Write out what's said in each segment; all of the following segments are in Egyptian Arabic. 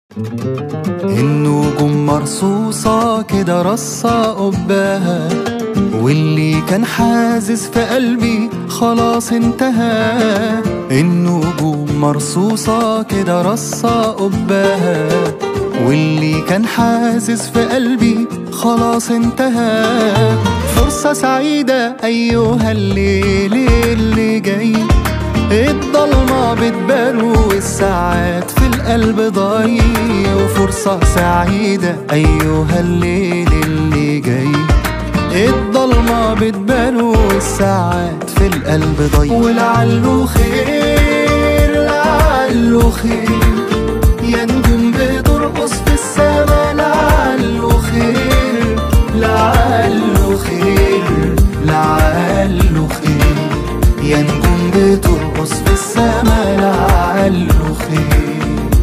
النجوم مرصوصة كده رصة قباها واللي كان حازز في قلبي خلاص انتهى النجوم مرصوصة كده رصة قباها واللي كان حازز في قلبي خلاص انتهى فرصة سعيدة أيها الليل اللي جاي الضلمة بتبان والساعات في القلب ضايع وفرصة سعيدة أيها الليل اللي جاي الضلمة بتبان والساعات في القلب ضايع ولعله خير لعله خير يا نجوم بترقص في السما لعله خير لعله خير لعله خير يا نجوم بترقص في السما لعله خير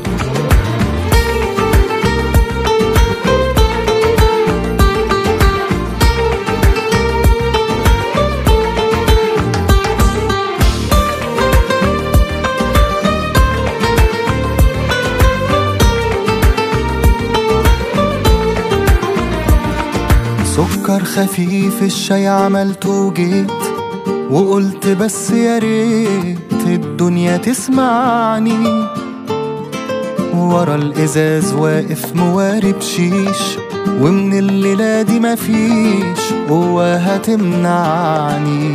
سكر خفيف الشاي عملته وجيت وقلت بس يا ريت الدنيا تسمعني ورا الازاز واقف موارب شيش ومن الليلة دي مفيش قوة هتمنعني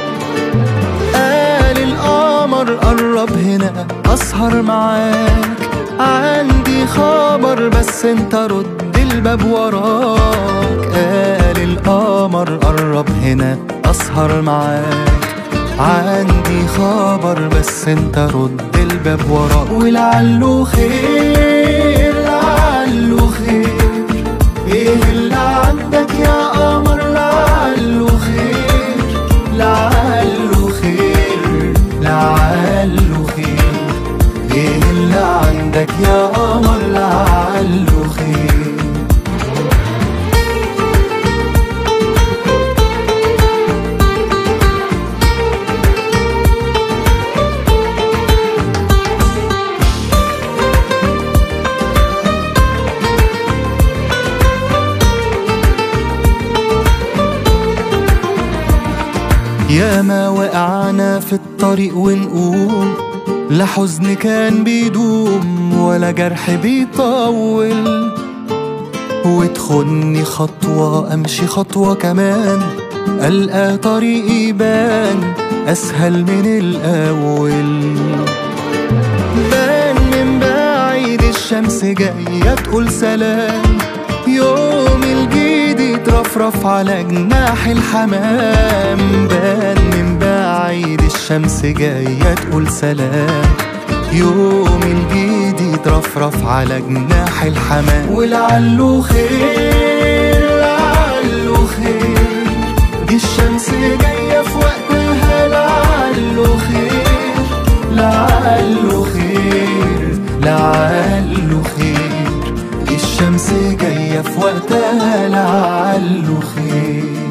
قال القمر قرب هنا اسهر معاك عندي خبر بس انت رد الباب وراك قال القمر قرب هنا اسهر معاك عندي خبر بس انت رد الباب وراك ولعله خير لعله خير ايه اللي عندك يا قمر لعله خير لعله خير لعله خير ايه اللي عندك يا قمر لعله خير يا ما وقعنا في الطريق ونقوم لا حزن كان بيدوم ولا جرح بيطول وتخني خطوة أمشي خطوة كمان ألقى طريقي يبان أسهل من الأول بان من بعيد الشمس جاية تقول سلام يوم الجديد يترفرف على جناح الحمام بان من بعيد الشمس جاية تقول سلام يوم الجديد يترفرف على جناح الحمام ولعله خير لعله خير دي الشمس جاية في وقتها لعله خير لعله خير لعله خير الشمس جاية في وقتها لعله خير